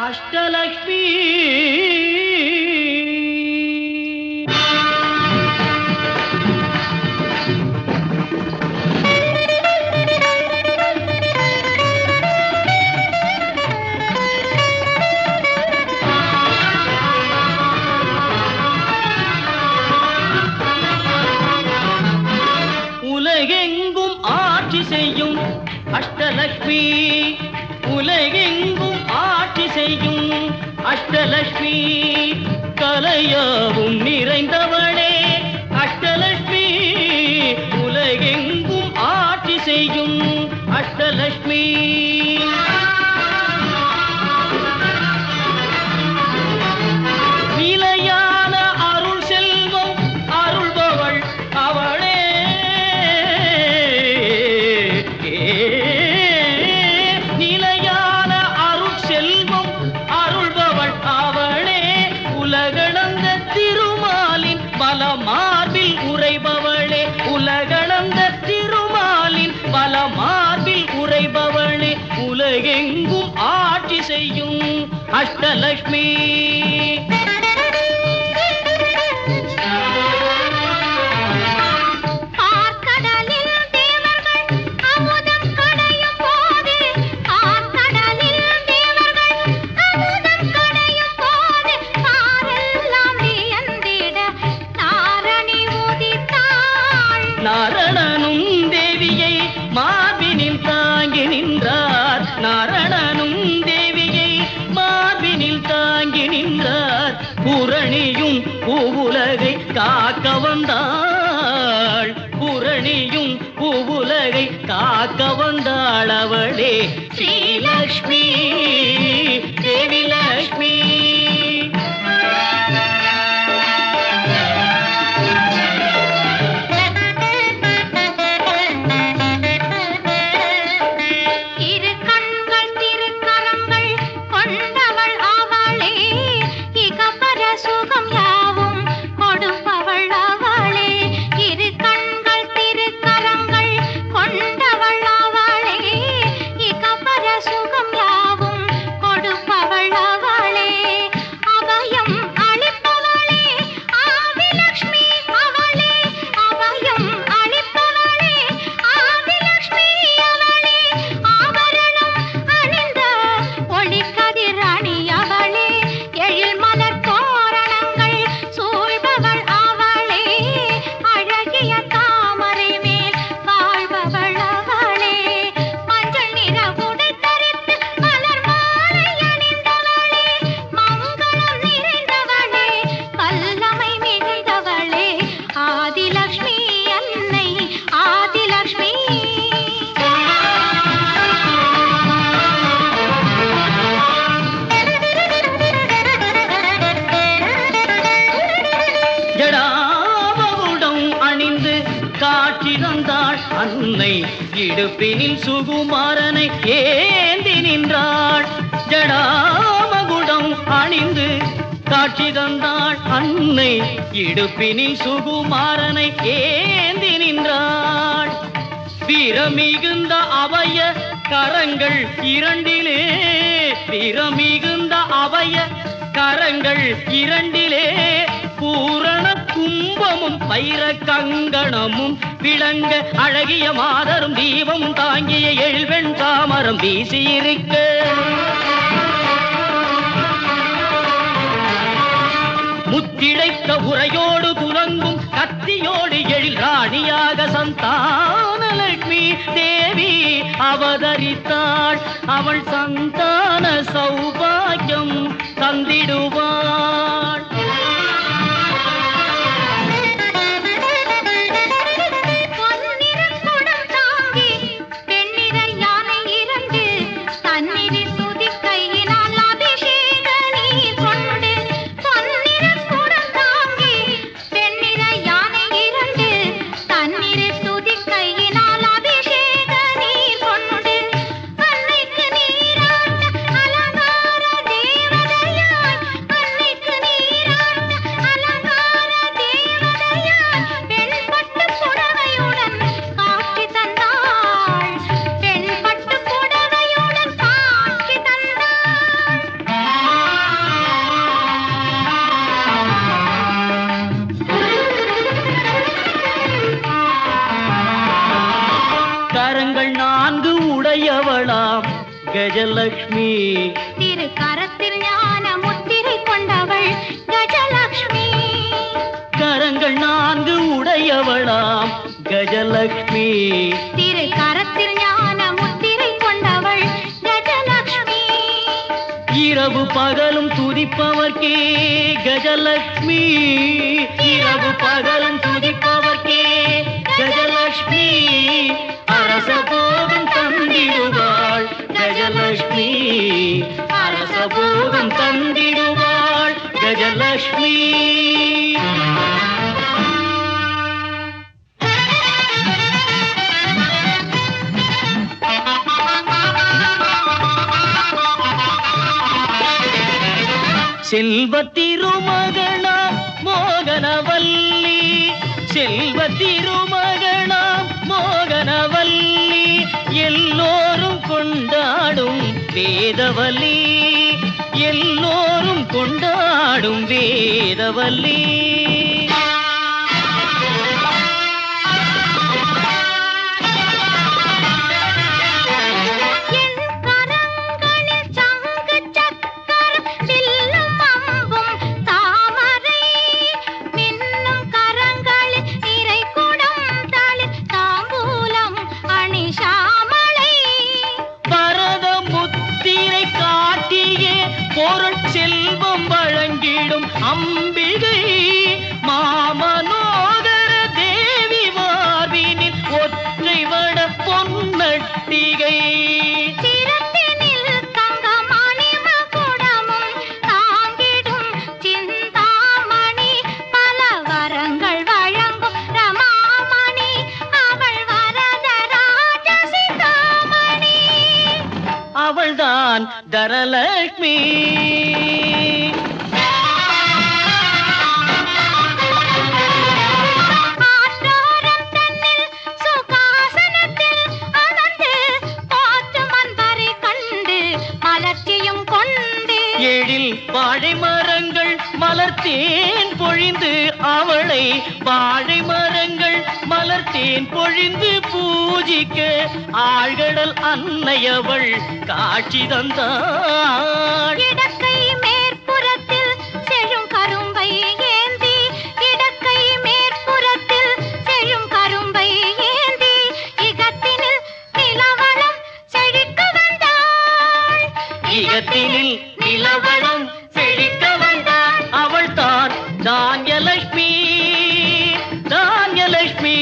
அஷ்டலக்ஷ்மி உலகெங்கும் ஆட்சி செய்யும் அஷ்டலக்ஷ்மி உலகெங்கும் ஆட்சி செய்யும் அஷ்டலக்ஷ்மி கலையாவும் நிறைந்தவளே அஷ்டலக்ஷ்மி உலகெங்கும் ஆட்சி செய்யும் அஷ்டலக்ஷ்மி நிலையான அருள் செல்வம் அருள்பவள் அவளே நிலையான அருள் செல்வம் அருள்பவள் அவளே உலகளந்த திருமாலின் பல மார்பில் உரைபவளே உலகளந்த திருமாலின் பல மார்பில் உரைபவளே உலகெங்கும் ஆட்சி செய்யும் அஷ்டலக்ஷ்மி ஆர்க்கடலில் தேவர்கள் அமுதம் கடையும் போது ஆர்க்கடலில் தேவர்கள் அமுதம் கடையும் போது பாரெல்லாம் வியந்திட நாரணி உதித்தாள் நாரணனும் தேவியை மார்பினில் தாங்கி நின்றார் நாரணனும் தேவியை மார்பினில் தாங்கி நின்றார் பூரணியும் பூவுலகை காக்க வந்தாள் பூரணியும் பூவுலகை காக்க வந்தாள் அவளே ஸ்ரீலக்ஷ்மி தேவி லக்ஷ்மி இரு கண்கள் திருக்கரங்கள் கொண்டவள் அவளே இகபர சுகம் யாவும் கொடுப்பவள் அவளே இரு கண்கள் திருக்கரங்கள் கொண்டவள் அவளே இகபர சுகம் யாவும் கொடுப்பவள் அவளே அபயம் அளிப்பவளே ஆதிலக்ஷ்மி அவளே அபயம் அளிப்பவளே ஆதிலக்ஷ்மி அவளே ஆபரணம் அணிந்த ஒளிக்கதிர் அணி அவளே எழில் மலர் தோரணங்கள் சூழ்பவள் அவளே அழகிய தாமரை மேல் வாழ்பவள் அவளே மஞ்சள் நிற உடை தரித்து மலர் மாலை அணிந்தவளே மங்களம் நிறைந்தவளே வல்லமை மிகுந்தவளே ஆதிலக்ஷ்மி அன்னை ஆதிலக்ஷ்மி ஜடாமகுடம் அணிந்து காட்சி தந்தாள் அன்னை இடுப்பினில் சுகுமாரனை ஏந்தி நின்றாள் ஜடாமகுடம் அணிந்து காட்சி தந்தாள் அன்னை இடுப்பினில் சுகுமாரனை ஏந்தி நின்றாள் வீரமிகுந்த அவைய கரங்கள் இரண்டிலே வீரமிகுந்த அவைய கரங்கள் இரண்டிலே பூரண கும்பமும் பைர கங்கணமும் விளங்க அழகிய மாதரும் தீபமும் தாங்கிய எழில்வெண் தாமரம் வீசியிருக்க முத்திழைத்த உரையோடு துலங்கும் கத்தியோடு எழில் ராணியாக சந்தானலட்சுமி தேவி அவதரித்தாள் அவள் சந்தான சௌபாகியம் தந்திடுவாள் பொன்னிறம் குடம் தாங்கி பெண்ணிற யானை இரண்டு தண்ணீரில் துதி கையினால் அபிஷேக நீர் கொண்டு பொன்னிறம் குடம் தாங்கி பெண்ணிற யானை இரண்டு தண்ணீரில் துதி கையினால் அபிஷேக நீர் கொண்டு அன்னைக்கு நீராட்ட அலங்கார தேவதையாய் அன்னை உடையவளாம் கஜலக்ஷ்மி திரு கரத்தில் ஞான முத்திரை கொண்டவள் கஜலக்ஷ்மி கரங்கள் நான்கு உடையவளாம் கஜலக்ஷ்மி திரு கரத்தில் ஞான முத்திரை கொண்டவள் கஜலக்ஷ்மி இரவு பகலும் துதிப்பவர்க்கே கஜலக்ஷ்மி இரவு பகலும் துதிப்பவர்க்கே கஜலக்ஷ்மி அரச போகம் தந்திடுவாள் கஜலக்ஷ்மி அரச போகம் தந்திடுவாள் கஜலக்ஷ்மி செல்வ திருமகனாம் மோகனவல்லி செல்வ திருமகனாம் மோகனவல்லி எல்லோரும் கொண்டாடும் வேதவல்லி எல்லோரும் கொண்டாடும் வேதவல்லி என் கரங்களில் சங்கு சக்கரம் வில்லும் அம்பும் தாமரை மின்னும் கரங்களில் நிறை குடம் தளிர் தாம்பூலம் அணிஷாமளை பரத முத்திரை காட்டியே பொருட்செல்வம் வழங்கிடும் அம்பிகை மாமனோதர தேவி மார்பினில் ஒற்றை வட பொன்னட்டிகை சிரத்தினில் தங்கமணி மகுடமும் தாங்கிடும் சிந்தாமணி பல வரங்கள் வழங்கும் ரமாமணி அவள் வரதராஜ சிந்தாமணி அவள்தான் தரலக்ஷ்மி ஆற்றோரம் தன்னில் சுகாசனத்தில் அமர்ந்து போற்றும் அன்பரை கண்டு மலர்ச்சியும் கொண்டு எழில் வாழை மரங்கள் மலர்த்தேன் பொழிந்து அவளை வாழை மரங்கள் மலர்த்தேன் பொழிந்து பூஜிக்க ஆழ்கடல் அன்னையவள் காட்சி தந்தாள் இடக்கை மேற்புறத்தில் செழும் கரும்பை ஏந்தி இடக்கை மேற்புறத்தில் செழும் கரும்பை ஏந்தி இகத்தினில் நிலவளம் செழிக்க வந்தாள் இகத்தினில் நிலவளம் செழிக்க வந்தாள் அவள் தான் தானியலட்சுமி தானியலட்சுமி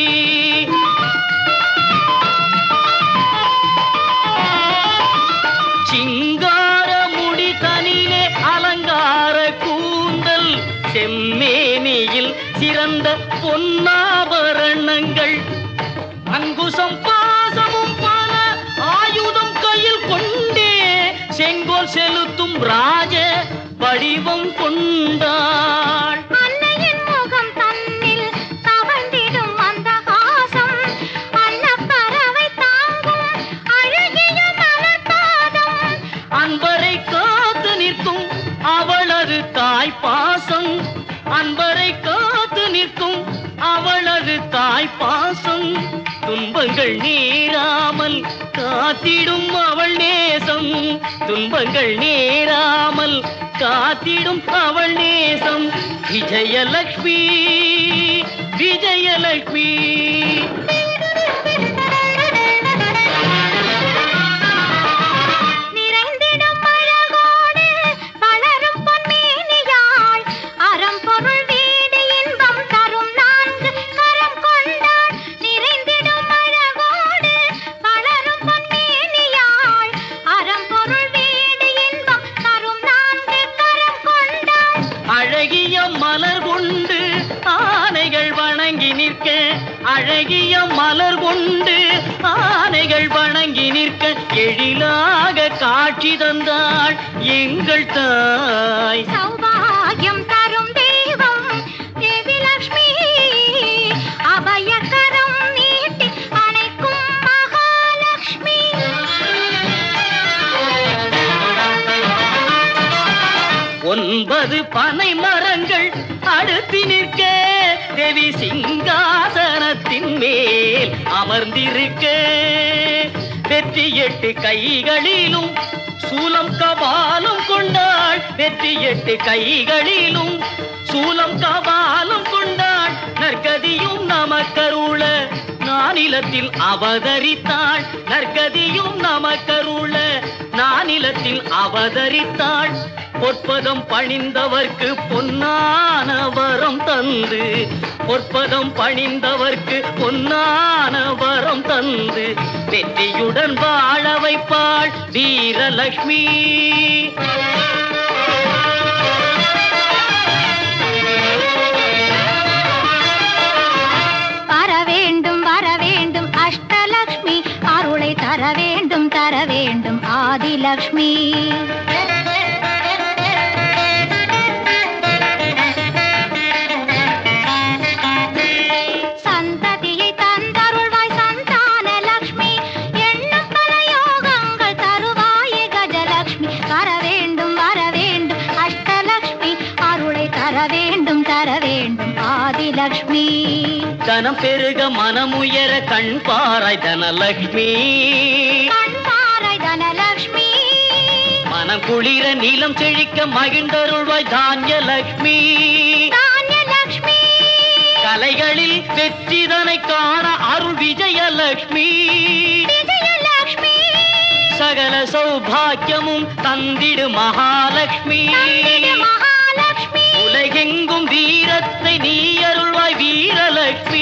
சிங்கார முடி தனிலே அலங்கார கூந்தல் செம்மேனியில் சிறந்த பொன்னாபரணங்கள் அங்குசம் பாசமும் பல ஆயுதம் கையில் கொண்டே செங்கோல் செலுத்தும் ராஜ வடிவம் கொண்டாள் அன்னையின் முகம் தன்னில் தவழ்ந்திடும் மந்தகாசம் அன்னப்பறவை தாங்கும் அழகிய மலர்பாதம் அன்பரை காத்து நிற்கும் அவளது தாய் பாசம் அன்பரை காத்து நிற்கும் அவளது தாய் பாசம் துன்பங்கள் நேராமல் காத்திடும் அவள் நேசம் துன்பங்கள் நேராமல் காத்திடும் அவள் நேசம் விஜயலட்சுமி விஜயலட்சுமி நிறைந்திடும் அழகோடு வளரும் பொன்மேனியாள் அறம்பொருள் வீடு இன்பம் தரும் நான்கு கரம் கொண்டாள் நிறைந்திடும் அழகோடு வளரும் பொன்மேனியாள் அறம்பொருள் வீடு இன்பம் தரும் நான்கு கரம் கொண்டாள் அழகிய மலர் கொண்டு ஆனைகள் வணங்கி நிற்க அழகிய மலர் கொண்டு ஆனைகள் வணங்கி நிற்க எழிலாக காட்சி தந்தாள் எங்கள் தாய் சௌபாகியம் தரும் தெய்வம் தேவி லக்ஷ்மி அபயகரம் நீட்டி அணைக்கும் மகாலட்சுமி ஒன்பது பனை மரங்கள் அடுத்து நிற்க தேவி சிங்காசனத்தின் மேல் அமர்ந்திருக்க வெற்றி எட்டு கைகளிலும் சூலம் கபாலம் கொண்டாள் வெற்றி எட்டு கைகளிலும் சூலம் கபாலம் கொண்டாள் நற்கதியும் நமக்கருள நானிலத்தில் அவதரித்தாள் நற்கதியும் நமக்கருள நானிலத்தில் அவதரித்தாள் பொற்பதம் பணிந்தவர்க்கு பொன்னான வரம் தந்து பொற்பதம் பணிந்தவர்க்கு பொன்னான வரம் தந்து வெற்றியுடன் வாழ வைப்பாள் வீரலட்சுமி வர வேண்டும் வர வேண்டும் அஷ்டலக்ஷ்மி அருளை தர வேண்டும் தர வேண்டும் ஆதிலக்ஷ்மி சந்ததியை தந்தருள்வாய் சந்தான லக்ஷ்மி எண்ணும் பல யோகங்கள் தருவாயே கஜலக்ஷ்மி வர வேண்டும் வர வேண்டும் அஷ்டலக்ஷ்மி அருளை தர வேண்டும் தர வேண்டும் ஆதிலக்ஷ்மி தனம் பெருக மனமுயர கண் பாராய் தனலட்சுமி கண்பாறை தனலக்ஷ்மி மனம் குளிர நீலம் செழிக்க மகிழ்ந்தருள்வாய் தானியலட்சுமி தானியலக்ஷ்மி கலைகளில் வெற்றிதனை காண அருள் விஜயலட்சுமி விஜயலக்ஷ்மி சகல சௌபாக்கியமும் தந்திடு மகாலட்சுமி தந்திடு மகாலக்ஷ்மி உலகெங்கும் வீரத்தை நீ அருள்வாய் வீரலட்சுமி